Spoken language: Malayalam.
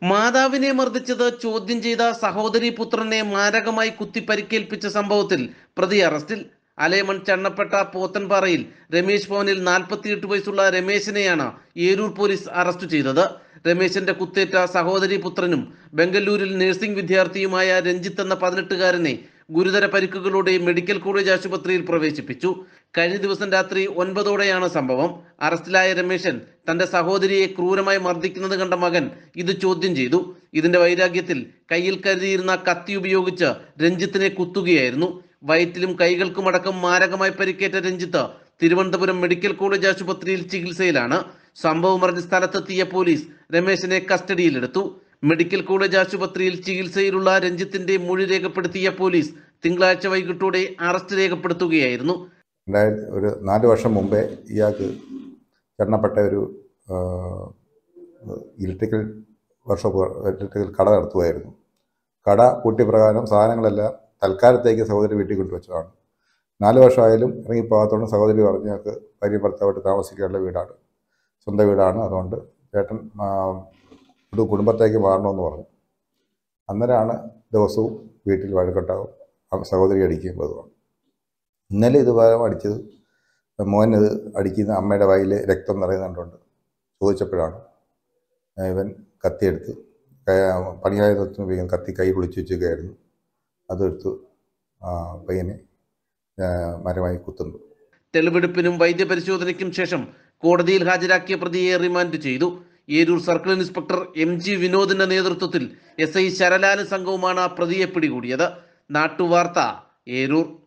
മാതാവിനെ മർദ്ദിച്ചത് ചോദ്യം ചെയ്ത സഹോദരി പുത്രനെ മാരകമായി കുത്തി പരിക്കേൽപ്പിച്ച സംഭവത്തിൽ പ്രതി അറസ്റ്റിൽ അലേമൺ ചണ്ണപ്പെട്ട പോത്തൻപാറയിൽ രമേശ് ഭവനിൽ നാൽപ്പത്തിയെട്ട് വയസ്സുള്ള രമേശിനെയാണ് ഏരൂർ പോലീസ് അറസ്റ്റ് ചെയ്തത് രമേശിന്റെ കുത്തേറ്റ സഹോദരി പുത്രനും ബംഗളൂരിൽ നഴ്സിംഗ് വിദ്യാർത്ഥിയുമായ രഞ്ജിത്ത് എന്ന പതിനെട്ടുകാരനെ ഗുരുതര പരിക്കുകളോടെ മെഡിക്കൽ കോളേജ് ആശുപത്രിയിൽ പ്രവേശിപ്പിച്ചു കഴിഞ്ഞ ദിവസം രാത്രി ഒൻപതോടെയാണ് സംഭവം അറസ്റ്റിലായ രമേശൻ തന്റെ സഹോദരിയെ ക്രൂരമായി മർദ്ദിക്കുന്നത് കണ്ട മകൻ ഇത് ചോദ്യം ചെയ്തു ഇതിന്റെ വൈരാഗ്യത്തിൽ കയ്യിൽ കരുതിയിരുന്ന കത്തി ഉപയോഗിച്ച് രഞ്ജിത്തിനെ കുത്തുകയായിരുന്നു വയറ്റിലും കൈകൾക്കുമടക്കം മാരകമായി പരിക്കേറ്റ രഞ്ജിത്ത് തിരുവനന്തപുരം മെഡിക്കൽ കോളേജ് ആശുപത്രിയിൽ ചികിത്സയിലാണ് സംഭവം അറിഞ്ഞ സ്ഥലത്തെത്തിയ പോലീസ് രമേശിനെ കസ്റ്റഡിയിലെടുത്തു മെഡിക്കൽ കോളേജ് ആശുപത്രിയിൽ ചികിത്സയിലുള്ള രഞ്ജിത്തിന്റെ മൊഴി രേഖപ്പെടുത്തിയ പോലീസ് തിങ്കളാഴ്ച വൈകിട്ടോടെ അറസ്റ്റ് രേഖപ്പെടുത്തുകയായിരുന്നു രണ്ടായിരത്തി ഒരു നാല് വർഷം മുമ്പേ ഇയാൾക്ക് ചെണ്ണപ്പെട്ട ഒരു ഇലക്ട്രിക്കൽ വർക്ക്ഷോപ്പ് ഇലക്ട്രിക്കൽ കട നടത്തുമായിരുന്നു കട പൂട്ടിയ പ്രകാരം സാധനങ്ങളെല്ലാം തൽക്കാലത്തേക്ക് സഹോദരി വീട്ടിൽ കൊണ്ടുവച്ചതാണ് നാല് വർഷമായാലും ഇറങ്ങിപ്പോകാത്തതുകൊണ്ട് സഹോദരി പറഞ്ഞ് ഞങ്ങൾക്ക് ഭാര്യ ഭർത്താവായിട്ട് താമസിക്കാനുള്ള വീടാണ് സ്വന്തം വീടാണ് അതുകൊണ്ട് ചേട്ടൻ ആ, ഒരു കുടുംബത്തേക്ക് മാറണമെന്ന് പറഞ്ഞു അന്നേരമാണ് ദിവസവും വീട്ടിൽ വഴക്കുണ്ടാവും ആ സഹോദരി അടിക്കുകയും പതിവാണ് ഇന്നലെ ഇതുപോലെ അടിച്ചത് മോൻ ഇത് അടിക്കുന്ന അമ്മയുടെ വായിൽ രക്തം നിറയുന്നുണ്ടുണ്ട് ചോദിച്ചപ്പോഴാണ് ഇവൻ കത്തിയെടുത്ത് ക- പണിയായുധത്തിന് ഉപയോഗിക്കുന്ന കത്തി കൈ പൊളിച്ച് വെച്ചൊക്കെയായിരുന്നു അതെടുത്ത് ആ, പയ്യനെ ആ, മരമായി കുത്തുന്നു തെളിവെടുപ്പിനും വൈദ്യപരിശോധനയ്ക്കും ശേഷം കോടതിയിൽ ഹാജരാക്കിയ പ്രതിയെ റിമാൻഡ് ചെയ്തു ഏരൂർ സർക്കിൾ ഇൻസ്പെക്ടർ എം ജി വിനോദിന്റെ നേതൃത്വത്തിൽ എസ് ഐ ശരലാല് സംഘവുമാണ് പ്രതിയെ പിടികൂടിയത് നാട്ടുവാർത്ത ഏരൂർ